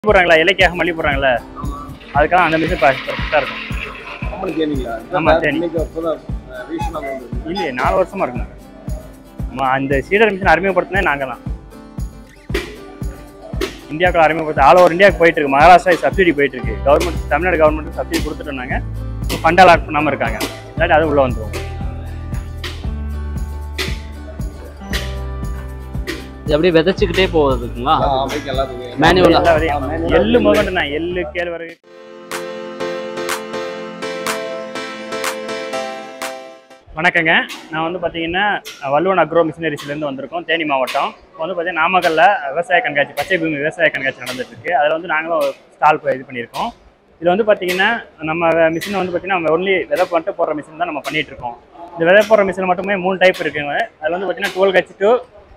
போடுறாங்களா இலைக்காக மல்லி போடுறாங்களா அதுக்காக அந்த மிஷின் கரெக்டாக இருக்கும் கம்பெனி தேனிங்களா ஆமா, தேனி. இன்னைக்கு அப்பதான் ரீசனாக வந்து இல்லையே நாலு வருஷமா இருக்குங்க ஆமா, அந்த சீடர் மிஷின் அறிமுகப்படுத்தினே நாங்கள் தான் இந்தியாவுக்குள்ள அறிமுகப்படுத்த ஆல் ஓவர் இந்தியாவுக்கு போயிட்டு இருக்கு மகாராஷ்டிரா சப்சிடி போயிட்டு இருக்கு கவர்மெண்ட் தமிழ்நாடு கவர்மெண்ட் சப்சிடி கொடுத்துட்டு இருந்தாங்க ஃபண்ட் அலாட் பண்ணாமல் இருக்காங்க இல்லாட்டி அது உள்ள வந்துடும் இது அப்படியே விதைச்சுக்கிட்டே போகுதுங்களா அவைக்கு எல்லாத்துக்கும் Manual ஆ? எல்லா விதையும். எள்ளு முதற்கொண்டு நான் எள்ளு கேழ்வரகு வணக்கங்க நான் வந்து பார்த்தீங்கன்னா வல்லுவன் அக்ரோ மிஷினரிஸ்லேருந்து வந்திருக்கோம் தேனி மாவட்டம் இப்போ வந்து பார்த்தீங்கன்னா நாமக்கல்ல விவசாய கண்காட்சி பச்சை பூமி விவசாய கண்காட்சி நடந்துட்டு இருக்கு அதில் வந்து நாங்களும் ஸ்டால் இது பண்ணியிருக்கோம் இதில் வந்து பார்த்தீங்கன்னா நம்ம மிஷின் வந்து பார்த்தீங்கன்னா ஒன்லி விதை மட்டும் போடுற மிஷின் தான் நம்ம பண்ணிட்டு இருக்கோம் இந்த விதை போடுற மிஷின் மட்டுமே மூணு டைப் இருக்குங்க அதில் வந்து பார்த்தீங்கன்னா டுவெல் ஹெச் டூ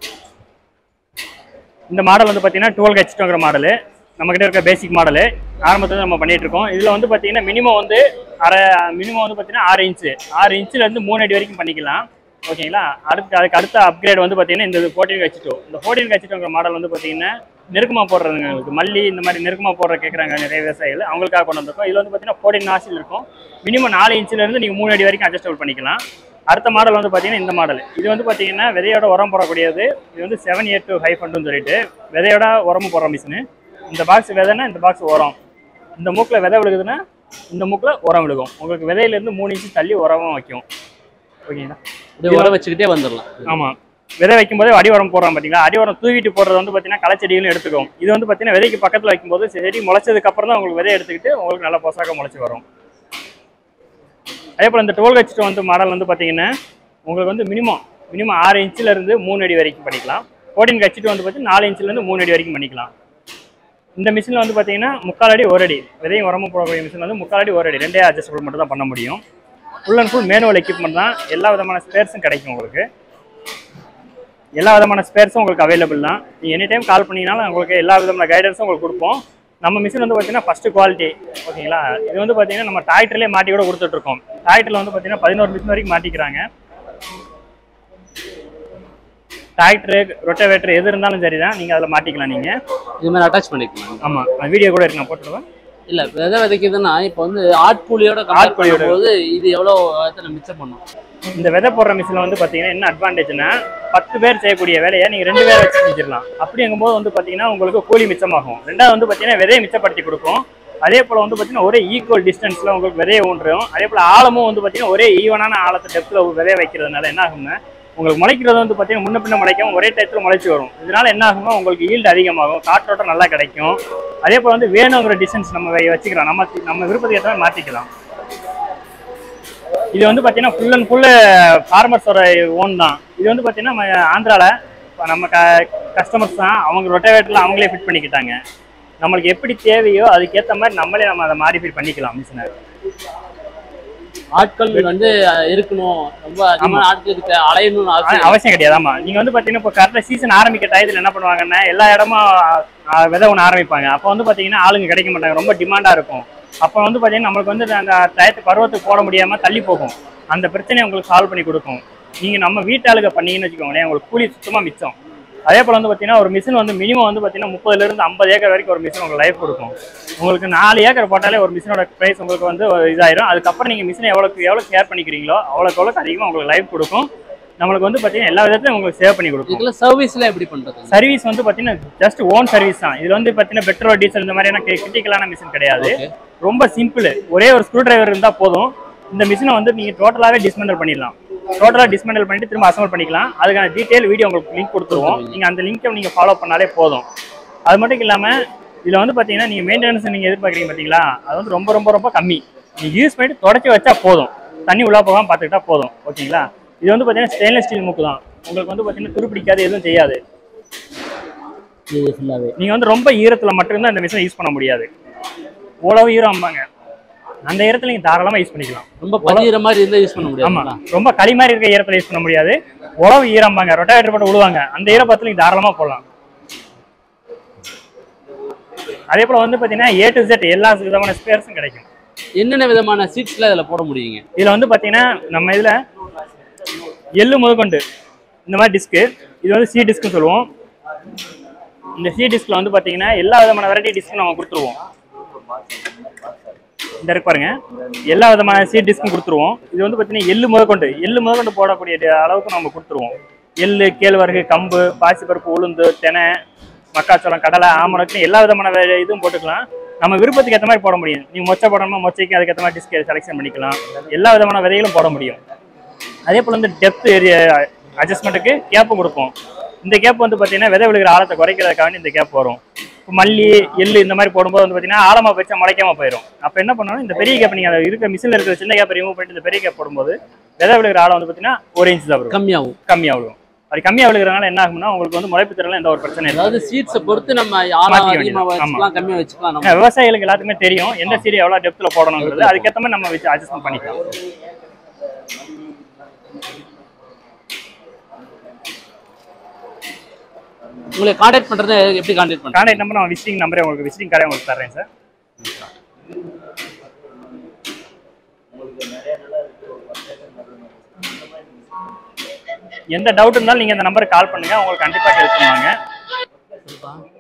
இந்த மாடல் வந்து பார்த்தீங்கன்னா டுவெல் ஹெச் டூங்கிற மாடலு நம்மக்கிட்ட இருக்க பேசிக் மாடலு ஆரம்பத்தில் நம்ம பண்ணிட்டு இருக்கோம் இதில் வந்து பார்த்தீங்கன்னா மினிமம் வந்து அரை மினிமம் வந்து பார்த்தீங்கன்னா ஆறு இன்ச்சு ஆறு இன்ச்சுலேருந்து மூணு அடி வரைக்கும் பண்ணிக்கலாம் ஓகேங்களா அடுத்து அதுக்கு அடுத்த அப்கிரேட் வந்து பார்த்தீங்கன்னா இந்த ஃபோர்டீன் ஹெச் டூ இந்த ஃபோர்டீன் ஹெச் டூங்கிற மாடல் வந்து பார்த்தீங்கன்னா நெருக்கமாக போடுறதுங்க உங்களுக்கு மல்லி இந்த மாதிரி நெருக்கமாக போடுற கேட்குறாங்க நிறைய விவசாயிகள் அவங்களுக்காக கொண்டு வந்திருக்கோம் இதில் வந்து பார்த்தீங்கன்னா ஃபோர்டீன் நாசில் இருக்கும் மினிமம் நாலு இன்ச்சிலேருந்து நீங்கள் மூணு அடி வரைக்கும் அட்ஜஸ்டபிள் பண்ணிக்கலாம் அடுத்த மாடல் வந்து பார்த்தீங்கன்னா இந்த மாடல் இது வந்து பார்த்தீங்கன்னா விதையோட உரம் போடக்கூடியது இது வந்து செவன் எயிட் டூ ஃபைவ் ஃபண்டுன்னு சொல்லிட்டு விதையோட உரம் போடுற மிஷினு இந்த பாக்ஸ் விதைன்னா இந்த பாக்ஸ் உரம் இந்த மூக்கில் விதை விழுகுதுன்னா இந்த மூக்கில் உரம் விழுகும் உங்களுக்கு விதையிலேருந்து மூணு இன்ச்சு தள்ளி உரமும் வைக்கும் ஓகேங்களா அப்படியே உர வச்சுக்கிட்டே வந்துடலாம் ஆமாம் விதை வைக்கும்போதே அடி உரம் போடுறோம் பார்த்தீங்களா அடி உரம் தூவிட்டு போடுறது வந்து பார்த்தீங்கன்னா களைச்செடிகளும் எடுத்துக்கும் இது வந்து பார்த்தீங்கன்னா விதைக்கு பக்கத்தில் வைக்கும்போது செடி முளைச்சதுக்கு அப்புறம் தான் உங்களுக்கு விதை எடுத்துக்கிட்டு உங்களுக்கு நல்ல பொசாக்க முளைச்சி வரும் அதே போல் இந்த டுவெல் ஹெச் வந்து மாடல் வந்து பார்த்தீங்கன்னா உங்களுக்கு வந்து மினிமம் மினிமம் ஆறு இன்ச்சில் இருந்து மூணு அடி வரைக்கும் பண்ணிக்கலாம் ஃபோர்டீன் ஹெச் வந்து பார்த்தீங்கன்னா நாலு இன்ச்சிலேருந்து மூணு அடி வரைக்கும் பண்ணிக்கலாம் இந்த மிஷினில் வந்து பார்த்தீங்கன்னா முக்கால் அடி ஒரு அடி விதையும் உரமும் போடக்கூடிய மிஷின் வந்து முக்கால் அடி ஒரு அடி ரெண்டே அட்ஜஸ்டபிள் மட்டும் தான் பண்ண முடியும் full and full manual equipment தான் எல்லா விதமான ஸ்பேர்ஸும் கிடைக்கும் உங்களுக்கு எல்லா விதமான ஸ்பேர்ஸும் உங்களுக்கு அவைலபிள் தான் நீங்கள் எனி டைம் கால் பண்ணீங்கனாலும் உங்களுக்கு எல்லா விதமான கைடன்ஸும் உங்களுக்கு கொடுப்போம் நம்ம மிஷின் வந்து பார்த்தீங்கன்னா ஃபஸ்ட்டு குவாலிட்டி ஓகேங்களா இது வந்து பார்த்தீங்கன்னா நம்ம டிராக்டர்லேயே மாட்டி கூட கொடுத்துட்ருக்கோம் டிராக்டரில் வந்து பார்த்தீங்கன்னா பதினோரு மிஷின் வரைக்கும் மாட்டிக்கிறாங்க டிராக்டரு ரொட்டவேட்டர் எது இருந்தாலும் சரி தான் நீங்கள் அதில் மாட்டிக்கலாம் நீங்கள் இது மாதிரி அட்டாச் பண்ணிக்கலாம் ஆமாம் வீடியோ கூட இருக்கு நான் போட்டுருவேன் இல்ல விதை விதைக்குதுன்னா இப்போ வந்து ஆட்கூலியோட கம்பேர் ஆட்கூலியோட. பண்ணும்போது இது எவ்வளவு இடத்துல மிச்சம் பண்ணும் இந்த விதை போடுற மிஷினில் வந்து பார்த்தீங்கன்னா என்ன அட்வான்டேஜ்னா பத்து பேர் செய்யக்கூடிய வேலையை நீங்கள் ரெண்டு பேர் வச்சு செஞ்சிடலாம் அப்படிங்கும்போது வந்து பார்த்தீங்கன்னா உங்களுக்கு கூலி மிச்சமாகும் ரெண்டாவது வந்து பார்த்தீங்கன்னா விதையை மிச்சப்படுத்தி கொடுக்கும் அதே போல் வந்து பார்த்தீங்கன்னா ஒரே ஈக்குவல் டிஸ்டன்ஸில் உங்களுக்கு விதையை ஊன்றும் அதே போல் ஆழமும் வந்து பார்த்தீங்கன்னா ஒரே ஈவனான ஆழத்தை டெப்த்தில் விதைய வைக்கிறதுனால என்ன ஆகும்னா உங்களுக்கு முளைக்கிறது வந்து பார்த்தீங்கன்னா முன்ன பின்ன முளைக்கும் ஒரே டயத்தில் முளைச்சி வரும் இதனால என்ன ஆகும்னா உங்களுக்கு ஈல்டு அதிகமாகும் காற்றோட்டம் நல்லா கிடைக்கும் அதே போல் வந்து வேணுங்கிற டிஸ்டன்ஸ் நம்ம வை- வச்சுக்கலாம் நம்ம நம்ம விருப்பத்துக்கு ஏற்ற மாதிரி மாற்றிக்கலாம் இது வந்து பார்த்தீங்கன்னா ஃபுல் அண்ட் ஃபுல்லு ஃபார்மர்ஸோட ஓன் தான் இது வந்து பார்த்தீங்கன்னா நம்ம ஆந்திராவில் இப்போ நம்ம க கஸ்டமர்ஸ் தான் அவங்க ரொட்டவேட்டரில் அவங்களே ஃபிட் பண்ணிக்கிட்டாங்க நம்மளுக்கு எப்படி தேவையோ அதுக்கேற்ற மாதிரி நம்மளே நம்ம அதை மாடிஃபை பண்ணிக்கலாம் மிஷினை ஆட்கள் வந்து அஹ், இருக்கணும் ரொம்ப அதிகமான ஆட்கள் இருக்க அலையணும்னு அவசியம் அவசியம் கிடையாது ஆமாம் நீங்கள் வந்து பார்த்தீங்கன்னா இப்போ கரெக்டாக சீசன் ஆரம்பிக்க டயத்தில் என்ன பண்ணுவாங்கன்னா எல்லா இடமும் ஆ, விதை ஒன்று ஆரம்பிப்பாங்க அப்போ வந்து பார்த்தீங்கன்னா ஆளுங்க கிடைக்க மாட்டாங்க ரொம்ப டிமாண்டாக இருக்கும் அப்போ வந்து பார்த்தீங்கன்னா நம்மளுக்கு வந்து அந்த டயத்து பருவத்துக்கு போட முடியாமல் தள்ளி போகும் அந்த பிரச்சனையை உங்களுக்கு சால்வ் பண்ணி கொடுக்கும் நீங்கள் நம்ம வீட்டாளுக பண்ணீங்கன்னு வச்சுக்கோங்களேன் உங்களுக்கு கூலி சுத்தமாக மிச்சம் அதே போல் வந்து பார்த்தீங்கன்னா ஒரு மிஷின் வந்து மினிமம் வந்து பார்த்தீங்கன்னா முப்பதுலேருந்து ஐம்பது ஏக்கர் வரைக்கும் ஒரு மிஷின் உங்களுக்கு லைஃப் கொடுக்கும் உங்களுக்கு நாலு ஏக்கர் போட்டாலே ஒரு மிஷினோட ப்ரைஸ் உங்களுக்கு வந்து ஒரு இதாயிரும் அதுக்கப்புறம் நீங்கள் மிஷினை எவ்வளோக்கு எவ்வளோ கேர் பண்ணிக்கிறீங்களோ அவ்வளோக்கு எவ்வளோக்கு அதிகமாக உங்களுக்கு லைஃப் கொடுக்கும் நம்மளுக்கு வந்து பார்த்தீங்கன்னா எல்லா விதத்தையும் உங்களுக்கு சேவ் பண்ணி கொடுக்கும் இதுல சர்வீஸ்ல எப்படி பண்றது சர்வீஸ் வந்து பார்த்தீங்கன்னா ஜஸ்ட் ஓன் சர்வீஸ் தான் இதுல வந்து பார்த்தீங்கன்னா பெட்ரோல் டீசல் இந்த மாதிரியான கிரிட்டிக்கலான மிஷின் கிடையாது Okay. ரொம்ப சிம்பிள் ஒரே ஒரு ஸ்க்ரூ டிரைவர் இருந்தால் போதும் இந்த மிஷினை வந்து நீங்கள் டோட்டலாகவே டிஸ்மெண்டல் பண்ணிடலாம் டோட்டலாக டிஸ்மெண்டல் பண்ணிட்டு திரும்ப அசம்பிள் பண்ணிக்கலாம் அதுக்கான டீட்டெயில் வீடியோ உங்களுக்கு லிங்க் கொடுத்துருவோம் நீங்கள் அந்த லிங்கை நீங்கள் ஃபாலோ பண்ணாலே போதும் அது மட்டும் இல்லாமல் இதில் வந்து பார்த்தீங்கன்னா நீங்கள் மெயின்டெனன்ஸ் நீங்கள் எதிர்பார்க்குறீங்க பார்த்தீங்களா அது வந்து ரொம்ப ரொம்ப ரொம்ப கம்மி நீங்கள் யூஸ் பண்ணிட்டு தொடச்சி வச்சா போதும் தண்ணி உள்ளே போகாமல் பார்த்துக்கிட்டா போதும் ஓகேங்களா இது வந்து பார்த்தீங்கன்னா ஸ்டெயின்லெஸ் ஸ்டீல் மூக்கு தான் உங்களுக்கு வந்து பார்த்தீங்கன்னா துருப்பிடிக்காது எதுவும் செய்யாது இது ஃபுல்லாவே நீங்க வந்து ரொம்ப ஈரத்துல மட்டும்தான் இந்த மிஷினை யூஸ் பண்ண முடியாது உழவு ஈரம் அம்பாங்க அந்த ஈரத்துல நீங்க தாராளமா யூஸ் பண்ணிக்கலாம் ரொம்ப பதிகிற மாதிரி இருந்தா யூஸ் பண்ண ஆமா முடியாது ரொம்ப களி மாதிரி இருக்க ஈரத்துல யூஸ் பண்ண முடியாது உழவு ஈரம்பாங்க ரொட்டாவேட்டர் போட்டு விடுவாங்க அந்த ஈரப்பத்துல நீங்க தாராளமா போடலாம் அதே போல வந்து பாத்தீங்கன்னா ஏ டு Z எல்லா விதமான ஸ்பேர்ஸும் கிடைக்கும் என்னென்ன விதமான சீட்ஸ்ல இதுல போட முடியுங்க இதுல வந்து பாத்தீங்கன்னா நம்ம இதுல எள்ளு முதற்கொண்டு இந்த மாதிரி டிஸ்க்கு இது வந்து சி டிஸ்க்னு சொல்லுவோம் இந்த சி டிஸ்க்ல வந்து பாத்தீங்கன்னா எல்லா விதமான வெரைட்டி டிஸ்க்கும் நம்ம கொடுத்துருவோம் இந்த இருக்கு பாருங்க எல்லா விதமான சீட் டிஸ்க்கும் கொடுத்துருவோம் இது வந்து பார்த்தீங்கன்னா எள்ளு முதற்கொண்டு எள்ளு முதற்கொண்டு போடக்கூடிய டி- அளவுக்கு நம்ம கொடுத்துருவோம் எள்ளு கேழ்வரகு கம்பு பாசிப்பருப்பு உளுந்து தெனை மக்காச்சோளம் கடலை ஆமணக்கு எல்லா விதமான வே- இதுவும் போட்டுக்கலாம் நம்ம விருப்பத்துக்கு ஏற்ற மாதிரி போட முடியும் நீங்க மொச்சை போடணுமா மொச்சைக்கு அதுக்கேற்ற மாதிரி டிஸ்க் செலெக்ஷன் பண்ணிக்கலாம் எல்லா விதமான விதைகளும் போட முடியும் அதே போல் வந்து டெப்த் ஏரியா அட்ஜஸ்ட்மெண்ட்டுக்கு கேப்பும் கொடுப்போம் இந்த கேப் வந்து பார்த்தீங்கன்னா விதை விழுகிற ஆழத்தை குறைக்கிறதுக்காக இந்த கேப் வரும் இப்போ மல்லி எள்ளு இந்த மாதிரி போடும்போது வந்து பார்த்தீங்கன்னா ஆழமா வச்சா முளைக்காம போயிடும் அப்போ என்ன பண்ணணும் இந்த பெரிய கேப் நீங்கள் அதை இருக்க மிஷினில் இருக்கிற சின்ன கேப் ரிமூவ் பண்ணிட்டு இந்த பெரிய கேப் போடும்போது விதை விழுகிற ஆழம் வந்து பார்த்தீங்கன்னா ஒரு இன்ச் தான் வரும் கம்மியாகும் கம்மியாக விழுகும் அது கம்மியாக விழுகிறனால என்ன ஆகும்னா உங்களுக்கு வந்து முளைப்பு திறனில் எந்த ஒரு பிரச்சனை இல்லை அதாவது சீட்ஸை பொறுத்து நம்ம ஆழம் மாத்திக்க அதிகமாக வேண்டியது. வச்சுக்கலாம் கம்மியாக வச்சுக்கலாம் நம்ம ஏன்னா, விவசாயிகளுக்கு எல்லாத்துக்குமே தெரியும் எந்த சீடு எவ்வளோ டெப்த்தில் போடணுங்கிறது அதுக்கேற்ற மாதிரி நம்ம வச்சு அட்ஜஸ்ட் பண்ணிக்கலாம் உங்களை கான்டாக்ட் பண்றது எப்படி கான்டாக்ட் பண்றது கான்டாக்ட் நம்பர் நான் விசிட்டிங் நம்பரே உங்களுக்கு விசிட்டிங் கார்டே உங்களுக்கு தர்றேன் சார் எந்த டவுட் இருந்தாலும் நீங்கள் இந்த நம்பருக்கு கால் பண்ணுங்க உங்களுக்கு கண்டிப்பாக ஹெல்ப் பண்ணுவாங்க